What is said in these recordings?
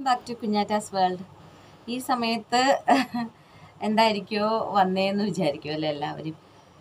Back to കുഞ്ഞാറ്റാസ് world ഈ സമയത്ത് എന്തായിരിക്കുമോ വന്നേന്ന് വിചാരിക്കുമല്ലോ എല്ലാവരും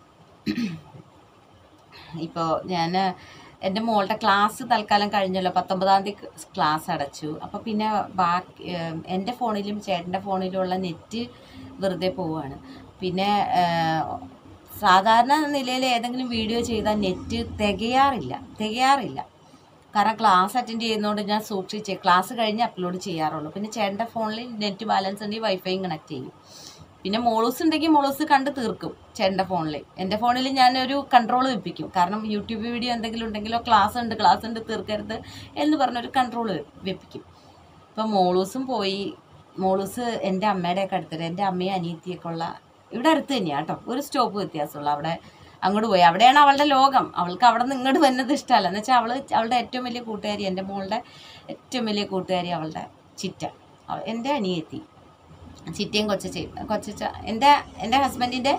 ഇപ്പോൾ ഞാൻ എൻ്റെ മോളുടെ ക്ലാസ് തൽക്കാലം കഴിഞ്ഞല്ലോ പത്തൊമ്പതാം തീയതി ക്ലാസ് അടച്ചു അപ്പോൾ പിന്നെ ബാക്കി ഏം, എൻ്റെ ഫോണിലും ചേട്ടൻ്റെ ഫോണിലുമുള്ള നെറ്റ് വെറുതെ പോവുകയാണ് പിന്നെ ഏഹ്, സാധാരണ നിലയിൽ ഏതെങ്കിലും വീഡിയോ ചെയ്താൽ നെറ്റ് തികയാറില്ല തികയാറില്ല കാരണം ക്ലാസ് അറ്റൻഡ് ചെയ്യുന്നതുകൊണ്ട് ഞാൻ സൂക്ഷിച്ച് ക്ലാസ് കഴിഞ്ഞ് അപ്ലോഡ് ചെയ്യാറുള്ളൂ പിന്നെ ചേട്ടൻ്റെ ഫോണിൽ നെറ്റ് ബാലൻസ് ഉണ്ടെങ്കിൽ വൈഫൈയും കണക്ട് ചെയ്യും പിന്നെ മോളൂസ് ഉണ്ടെങ്കിൽ മോളൂസ് കണ്ട് തീർക്കും ചേട്ടൻ്റെ ഫോണിൽ എൻ്റെ ഫോണിൽ ഞാനൊരു കൺട്രോൾ വെപ്പിക്കും കാരണം യൂട്യൂബ് വീഡിയോ എന്തെങ്കിലും ഉണ്ടെങ്കിലോ ക്ലാസ് ഉണ്ട് ക്ലാസ് ഉണ്ട് തീർക്കരുത് എന്ന് പറഞ്ഞൊരു കൺട്രോൾ വെപ്പിക്കും ഇപ്പം മോളൂസും പോയി മോളൂസ് എൻ്റെ അമ്മയുടെയൊക്കെ അടുത്തിട്ട് എൻ്റെ അമ്മയും അനിയത്തിയൊക്കെ ഉള്ള ഇവിടെ അടുത്ത് തന്നെയാണ് കേട്ടോ ഒരു സ്റ്റോപ്പ് വ്യത്യാസമുള്ള അവിടെ അങ്ങോട്ട് പോയി അവിടെയാണ് അവളുടെ ലോകം അവൾക്ക് അവിടെ നിന്ന് ഇങ്ങോട്ട് വരുന്നത് ഇഷ്ടമല്ല എന്ന് വെച്ചാൽ അവൾ അവളുടെ ഏറ്റവും വലിയ കൂട്ടുകാരി എൻ്റെ മോളുടെ ഏറ്റവും വലിയ കൂട്ടുകാരി അവളുടെ ചിറ്റ അവ- എൻ്റെ അനിയത്തി ചിറ്റയും കൊച്ചച്ചയും കൊച്ചച്ച എൻ്റെ എൻ്റെ ഹസ്ബൻഡിൻ്റെ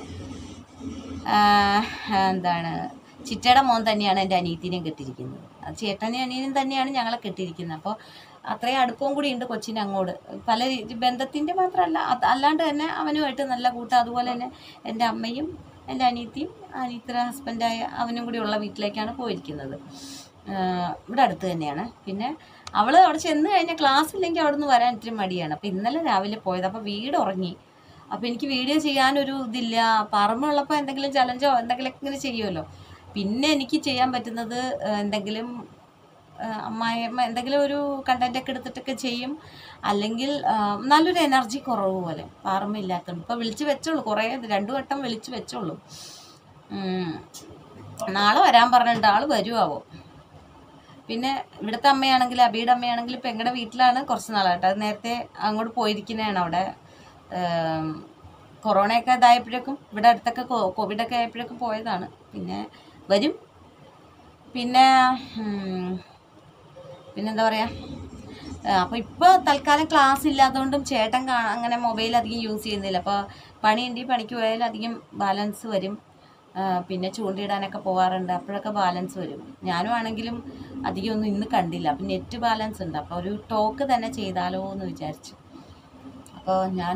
എന്താണ് ചിറ്റയുടെ മോൻ തന്നെയാണ് എൻ്റെ അനിയത്തിനെയും കെട്ടിയിരിക്കുന്നത് അത് ചേട്ടനെയും അനിയനും തന്നെയാണ് ഞങ്ങളെ കെട്ടിയിരിക്കുന്നത് അപ്പോൾ അത്രയും അടുപ്പവും കൂടി ഉണ്ട് കൊച്ചിന് അങ്ങോട്ട് പല രീതി ബന്ധത്തിൻ്റെ മാത്രമല്ല അത് അല്ലാണ്ട് തന്നെ അവനുമായിട്ട് നല്ല കൂട്ടം അതുപോലെ തന്നെ എൻ്റെ അമ്മയും എൻ്റെ അനിയത്തിയും അനിയത്തിയുടെ ഹസ്ബൻഡായ അവനും കൂടി ഉള്ള വീട്ടിലേക്കാണ് പോയിരിക്കുന്നത് ആഹ് ഇവിടെ അടുത്ത് തന്നെയാണ് പിന്നെ അവൾ അവിടെ ചെന്ന് കഴിഞ്ഞാൽ ക്ലാസ് ഇല്ലെങ്കിൽ അവിടെ നിന്ന് വരാൻ ഇത്തിരി മടിയാണ് അപ്പോൾ ഇന്നലെ രാവിലെ പോയത് അപ്പോൾ വീട് ഉറങ്ങി അപ്പോൾ എനിക്ക് വീഡിയോ ചെയ്യാനൊരു ഇതില്ല പറമ്പുള്ളപ്പോൾ എന്തെങ്കിലും ചലഞ്ചോ എന്തെങ്കിലുമൊക്കെ ഇങ്ങനെ ചെയ്യുമല്ലോ പിന്നെ എനിക്ക് ചെയ്യാൻ പറ്റുന്നത് ആഹ് എന്തെങ്കിലും ആഹ് അമ്മായിയമ്മ എന്തെങ്കിലും ഒരു കണ്ടന്റ് ഒക്കെ എടുത്തിട്ടൊക്കെ ചെയ്യും അല്ലെങ്കിൽ ആഹ് നല്ലൊരു എനർജി കുറവ് പോലെ പാറമില്ലാത്തതുകൊണ്ട് ഇപ്പോൾ വിളിച്ച് വെച്ചോളൂ കുറേ രണ്ടു വട്ടം വിളിച്ച് വെച്ചോളൂ ഉം. നാളെ വരാൻ പറഞ്ഞിട്ടുണ്ട് ആള് വരുമാവോ പിന്നെ ഇവിടുത്തെ അമ്മയാണെങ്കിൽ അബിയുടെ അമ്മയാണെങ്കിൽ പെങ്ങളുടെ വീട്ടിലാണ് കുറച്ച് നാളായിട്ട് അത് നേരത്തെ അങ്ങോട്ട് പോയിരിക്കുന്നതാണ് അവിടെ ഏം, കൊറോണയൊക്കെ ഇതായപ്പോഴേക്കും ഇവിടെ അടുത്തൊക്കെ കോ- കോവിഡൊക്കെ ആയപ്പോഴേക്കും പോയതാണ് പിന്നെ വരും പിന്നെ ഉം, പിന്നെന്താ പറയുക അപ്പോൾ ഇപ്പോൾ തൽക്കാലം ക്ലാസ് ഇല്ലാത്തതുകൊണ്ടും ചേട്ടൻ കാ അങ്ങനെ മൊബൈൽ അധികം യൂസ് ചെയ്യുന്നില്ല അപ്പോൾ പണിയുണ്ടെങ്കിൽ പണിക്ക് പോയാൽ അധികം ബാലൻസ് വരും ആ, പിന്നെ ചൂണ്ടയിടാനൊക്കെ പോകാറുണ്ട് അപ്പോഴൊക്കെ ബാലൻസ് വരും ഞാനും ആണെങ്കിലും അധികം ഒന്നും ഇന്ന് കണ്ടില്ല അപ്പം നെറ്റ് ബാലൻസ് ഉണ്ട് അപ്പോൾ ഒരു ടോക്ക് തന്നെ ചെയ്താലോ എന്ന് വിചാരിച്ചു അപ്പോൾ ഞാൻ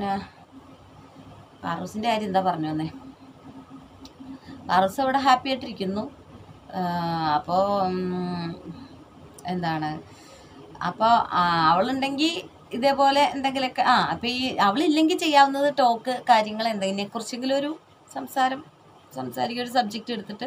പാറൂസിൻ്റെ കാര്യം എന്താ പറഞ്ഞു വന്നേ പാറൂസ് അവിടെ ഹാപ്പി ആയിട്ടിരിക്കുന്നു അപ്പോൾ എന്താണ് അപ്പോൾ അവളുണ്ടെങ്കിൽ ഇതേപോലെ എന്തെങ്കിലുമൊക്കെ ആ അപ്പോൾ ഈ അവളില്ലെങ്കിൽ ചെയ്യാവുന്നത് ടോക്ക് കാര്യങ്ങൾ എന്തെങ്കിലും കുറിച്ചെങ്കിലും ഒരു സംസാരം സംസാരിക്കുക ഒരു സബ്ജക്റ്റ് എടുത്തിട്ട്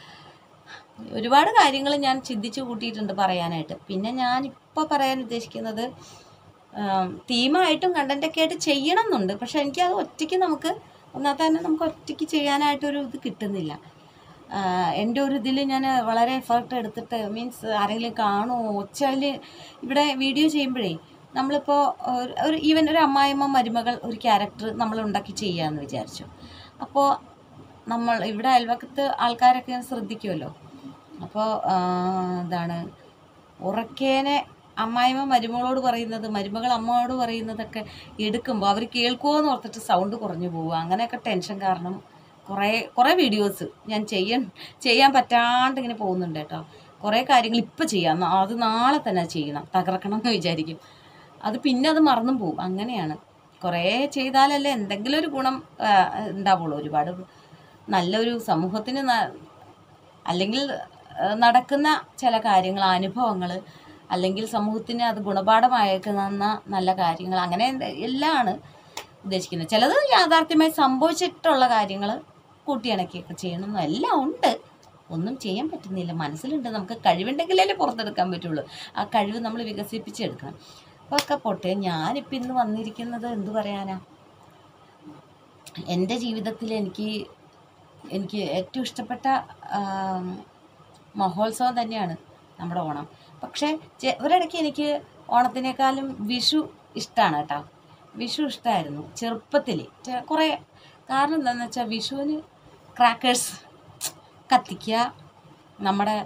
ഒരുപാട് കാര്യങ്ങൾ ഞാൻ ചിന്തിച്ചു കൂട്ടിയിട്ടുണ്ട് പറയാനായിട്ട് പിന്നെ ഞാൻ ഇപ്പോൾ പറയാൻ ഉദ്ദേശിക്കുന്നത് തീമായിട്ടും കണ്ടൻറ്റൊക്കെ ആയിട്ട് ചെയ്യണം എന്നുണ്ട് പക്ഷെ എനിക്കത് ഒറ്റയ്ക്ക് നമുക്ക് ഒന്നാമത്തെ തന്നെ നമുക്ക് ഒറ്റയ്ക്ക് ചെയ്യാനായിട്ടൊരു ഇത് കിട്ടുന്നില്ല ആഹ് എൻ്റെ ഒരു ഇതിൽ ഞാൻ വളരെ എഫേർട്ട് എടുത്തിട്ട് മീൻസ് ആരെങ്കിലും കാണുമോ ഒച്ചയിൽ ഇവിടെ വീഡിയോ ചെയ്യുമ്പോഴേ നമ്മളിപ്പോൾ ഒരു- ഒരു ഈവൻ ഒരു അമ്മായിമ്മ മരുമകൾ ഒരു ക്യാരക്ടർ നമ്മൾ ഉണ്ടാക്കി ചെയ്യാമെന്ന് വിചാരിച്ചു അപ്പോൾ നമ്മൾ ഇവിടെ അയൽവക്കത്ത് ആൾക്കാരൊക്കെ ശ്രദ്ധിക്കുമല്ലോ അപ്പോൾ എന്താണ് ഉറക്കേനെ അമ്മായിമ്മ മരുമകളോട് പറയുന്നത് മരുമകൾ അമ്മയോട് പറയുന്നതൊക്കെ എടുക്കുമ്പോൾ അവർ കേൾക്കുമോ എന്ന് ഓർത്തിട്ട് സൗണ്ട് കുറഞ്ഞു പോവുക അങ്ങനെയൊക്കെ ടെൻഷൻ കാരണം കുറേ കുറേ വീഡിയോസ് ഞാൻ ചെയ്യാൻ ചെയ്യാൻ പറ്റാണ്ട് ഇങ്ങനെ പോകുന്നുണ്ട് കേട്ടോ കുറേ കാര്യങ്ങൾ ഇപ്പം ചെയ്യാം നാ- അത് നാളെ തന്നെ ചെയ്യണം തകർക്കണം എന്ന് വിചാരിക്കും അത് പിന്നെ അത് മറന്നും പോകും അങ്ങനെയാണ് കുറേ ചെയ്താലല്ലേ എന്തെങ്കിലും ഒരു ഗുണം ആ, ഉണ്ടാവുള്ളൂ ഒരുപാട് നല്ലൊരു സമൂഹത്തിന് ന- അല്ലെങ്കിൽ ആ, നടക്കുന്ന ചില കാര്യങ്ങൾ അനുഭവങ്ങൾ അല്ലെങ്കിൽ സമൂഹത്തിന് അത് ഗുണപാഠമായേക്കുന്ന നല്ല കാര്യങ്ങൾ അങ്ങനെ എന്ത- എല്ലാമാണ് ഉദ്ദേശിക്കുന്നത് ചിലത് യാഥാർത്ഥ്യമായി സംഭവിച്ചിട്ടുള്ള കാര്യങ്ങൾ കൂട്ടിയിണക്കിയൊക്കെ ചെയ്യണം എല്ലാം ഉണ്ട് ഒന്നും ചെയ്യാൻ പറ്റുന്നില്ല മനസ്സിലുണ്ട് നമുക്ക് കഴിവുണ്ടെങ്കിലല്ലേ പുറത്തെടുക്കാൻ പറ്റുള്ളൂ ആ കഴിവ് നമ്മൾ വികസിപ്പിച്ചെടുക്കണം അപ്പോൾ ഒക്കെ പോട്ടെ ഞാനിപ്പോൾ ഇന്ന് വന്നിരിക്കുന്നത് എന്ത് പറയാനാ എൻ്റെ ജീവിതത്തിൽ എനിക്ക് എനിക്ക് ഏറ്റവും ഇഷ്ടപ്പെട്ട ആം, മഹോത്സവം തന്നെയാണ് നമ്മുടെ ഓണം പക്ഷേ ചെ- ഒരിടയ്ക്ക് എനിക്ക് ഓണത്തിനേക്കാളും വിഷു ഇഷ്ടമാണ് കേട്ടോ വിഷു ഇഷ്ടമായിരുന്നു ചെറുപ്പത്തിൽ കുറേ കാരണം എന്താണെന്ന് വെച്ചാൽ വിഷുവിന് ക്രാക്കേഴ്സ് കത്തിക്കുക നമ്മുടെ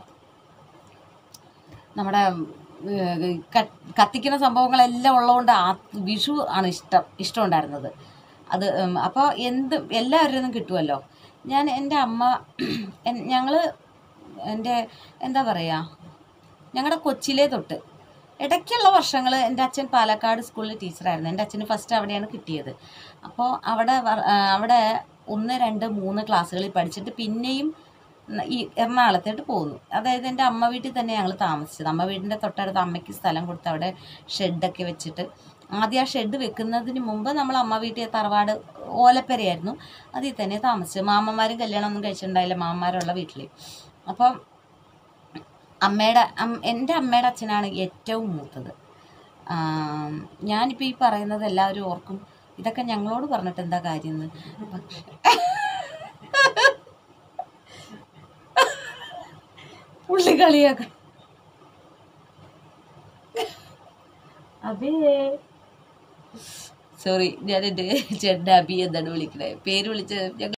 നമ്മുടെ ഏഹ്, ക- കത്തിക്കുന്ന സംഭവങ്ങളെല്ലാം ഉള്ളതുകൊണ്ട് ആ വിഷു ആണ് ഇഷ്ടം ഇഷ്ടമുണ്ടായിരുന്നത് അത് അപ്പോൾ എന്ത് എല്ലാവരിൽ നിന്നും കിട്ടുമല്ലോ ഞാൻ എൻ്റെ അമ്മ ഞങ്ങൾ എൻ്റെ എന്താ പറയുക ഞങ്ങളുടെ കൊച്ചിലെ തൊട്ട് ഇടയ്ക്കുള്ള വർഷങ്ങൾ എൻ്റെ അച്ഛൻ പാലക്കാട് സ്കൂളിൽ ടീച്ചറായിരുന്നു എൻ്റെ അച്ഛന് ഫസ്റ്റ് അവിടെയാണ് കിട്ടിയത് അപ്പോൾ അവിടെ വർ- ആ, അവിടെ ഒന്ന് രണ്ട് മൂന്ന് ക്ലാസ്സുകളിൽ പഠിച്ചിട്ട് പിന്നെയും ന- ഈ എറണാകുളത്തോട്ട് പോകുന്നു അതായത് എൻ്റെ അമ്മ വീട്ടിൽ തന്നെ ഞങ്ങൾ താമസിച്ചത് അമ്മ വീടിൻ്റെ തൊട്ടടുത്ത് അമ്മയ്ക്ക് സ്ഥലം കൊടുത്ത് അവിടെ ഷെഡൊക്കെ വെച്ചിട്ട് ആദ്യം ആ ഷെഡ് വെക്കുന്നതിന് മുമ്പ് നമ്മൾ അമ്മ വീട്ടിൽ തറവാട് ഓലപ്പരയായിരുന്നു അതിൽ തന്നെ താമസിച്ചു മാമന്മാരും കല്യാണം ഒന്നും കഴിച്ചിട്ടുണ്ടായില്ല മാമന്മാരുള്ള വീട്ടിൽ അപ്പം അമ്മയുടെ അം- എൻ്റെ അമ്മയുടെ അച്ഛനാണ് ഏറ്റവും മൂത്തത് ആം, ഞാനിപ്പോൾ ഈ പറയുന്നത് എല്ലാവരും ഓർക്കും ഇതൊക്കെ ഞങ്ങളോട് പറഞ്ഞിട്ട് എന്താ കാര്യം എന്ന് പക്ഷെ പുള്ളി കളിയാക്ക അതെ സോറി ഞാൻ എൻ്റെ ചേട്ടൻ്റെ അബി എന്താണ് വിളിക്കണേ പേര് വിളിച്ച് ഞങ്ങൾ